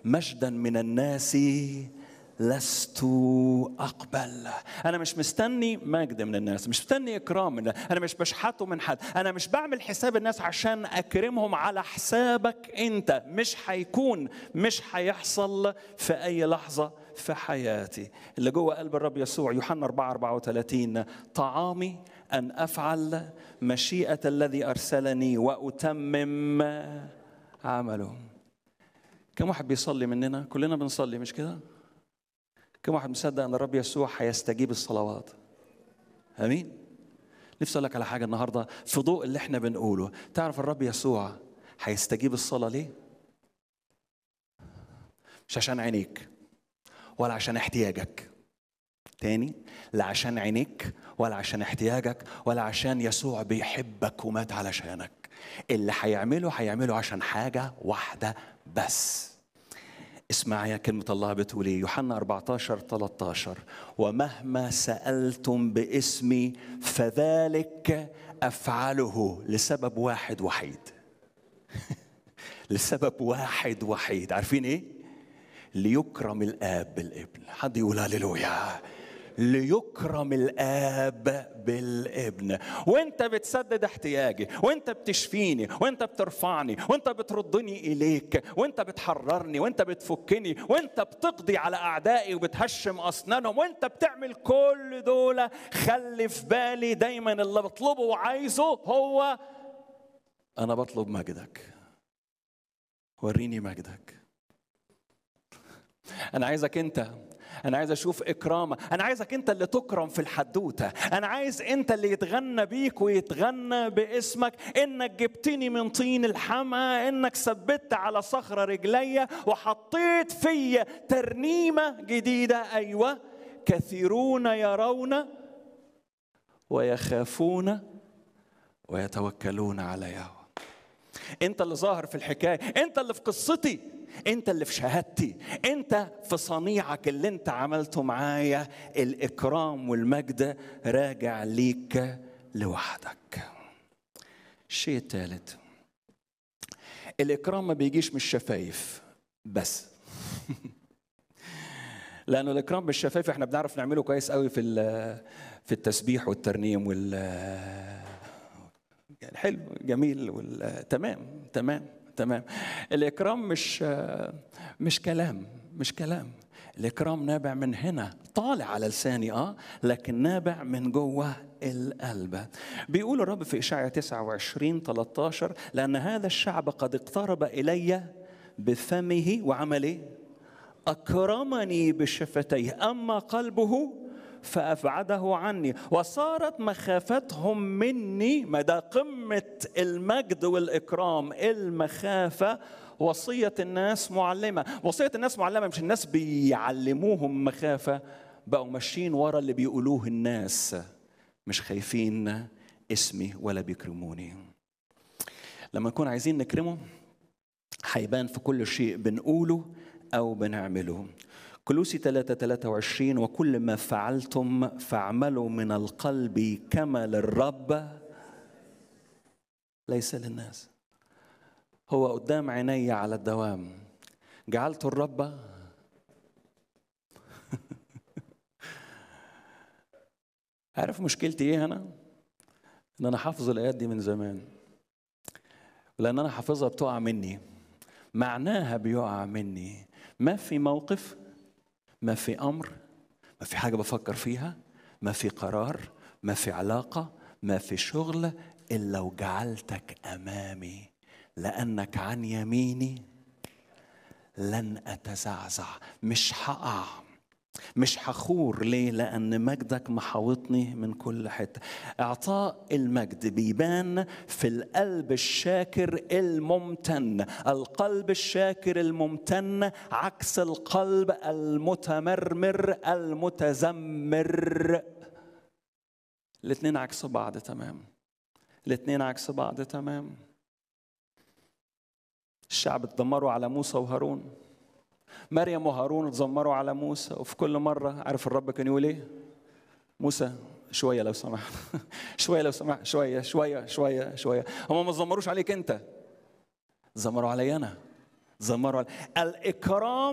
مجدا من الناس لست اقبل انا مش مستني مجد من الناس مش مستني اكرام من انا مش بشحته من حد انا مش بعمل حساب الناس عشان اكرمهم على حسابك انت مش هيكون مش هيحصل في اي لحظه في حياتي اللي جوه قلب الرب يسوع يوحنا 4 34 طعامي ان افعل مشيئه الذي ارسلني واتمم عمله كم واحد بيصلي مننا كلنا بنصلي مش كده كم واحد مصدق ان الرب يسوع هيستجيب الصلوات امين نفسي اقول لك على حاجه النهارده في ضوء اللي احنا بنقوله تعرف الرب يسوع هيستجيب الصلاه ليه مش عشان عينيك ولا عشان احتياجك تاني لا عشان عينيك ولا عشان احتياجك ولا عشان يسوع بيحبك ومات علشانك اللي هيعمله هيعمله عشان حاجه واحده بس اسمع يا كلمة الله بتقول ايه يوحنا 14 13 ومهما سألتم باسمي فذلك أفعله لسبب واحد وحيد لسبب واحد وحيد عارفين ايه ليكرم الآب بالابن حد يقول هللويا ليكرم الاب بالابن وانت بتسدد احتياجي وانت بتشفيني وانت بترفعني وانت بتردني اليك وانت بتحررني وانت بتفكني وانت بتقضي على اعدائي وبتهشم اسنانهم وانت بتعمل كل دول خلي في بالي دايما اللي بطلبه وعايزه هو انا بطلب مجدك وريني مجدك انا عايزك انت انا عايز اشوف اكرامك انا عايزك انت اللي تكرم في الحدوته انا عايز انت اللي يتغنى بيك ويتغنى باسمك انك جبتني من طين الحما انك ثبت على صخره رجليا وحطيت فيا ترنيمه جديده ايوه كثيرون يرون ويخافون ويتوكلون على يهوه انت اللي ظاهر في الحكايه انت اللي في قصتي انت اللي في شهادتي انت في صنيعك اللي انت عملته معايا الاكرام والمجد راجع ليك لوحدك الشيء الثالث الاكرام ما بيجيش من الشفايف بس لانه الاكرام بالشفايف احنا بنعرف نعمله كويس قوي في في التسبيح والترنيم وال يعني حلو جميل وال... تمام تمام تمام الاكرام مش مش كلام مش كلام الاكرام نابع من هنا طالع على لساني اه لكن نابع من جوه القلب بيقول الرب في اشعياء 29 13 لان هذا الشعب قد اقترب الي بفمه وعمل ايه اكرمني بشفتيه اما قلبه فأبعده عني وصارت مخافتهم مني مدى قمة المجد والإكرام المخافة وصية الناس معلمة وصية الناس معلمة مش الناس بيعلموهم مخافة بقوا ماشيين ورا اللي بيقولوه الناس مش خايفين اسمي ولا بيكرموني لما نكون عايزين نكرمه هيبان في كل شيء بنقوله أو بنعمله كلوسي 3 23 وكل ما فعلتم فاعملوا من القلب كما للرب ليس للناس هو قدام عيني على الدوام جعلت الرب عارف مشكلتي ايه هنا ان انا حافظ الايات دي من زمان لان انا حافظها بتقع مني معناها بيقع مني ما في موقف ما في امر ما في حاجه بفكر فيها ما في قرار ما في علاقه ما في شغل الا وجعلتك امامي لانك عن يميني لن اتزعزع مش هقع مش هخور ليه لان مجدك محاوطني من كل حته اعطاء المجد بيبان في القلب الشاكر الممتن القلب الشاكر الممتن عكس القلب المتمرمر المتذمر الاثنين عكس بعض تمام الاثنين عكس بعض تمام الشعب اتدمروا على موسى وهارون مريم وهارون اتذمروا على موسى وفي كل مرة عارف الرب كان يقول ايه؟ موسى شوية لو سمحت شوية لو سمحت شوية شوية شوية شوية هم ما اتذمروش عليك أنت اتذمروا علي أنا زمروا الإكرام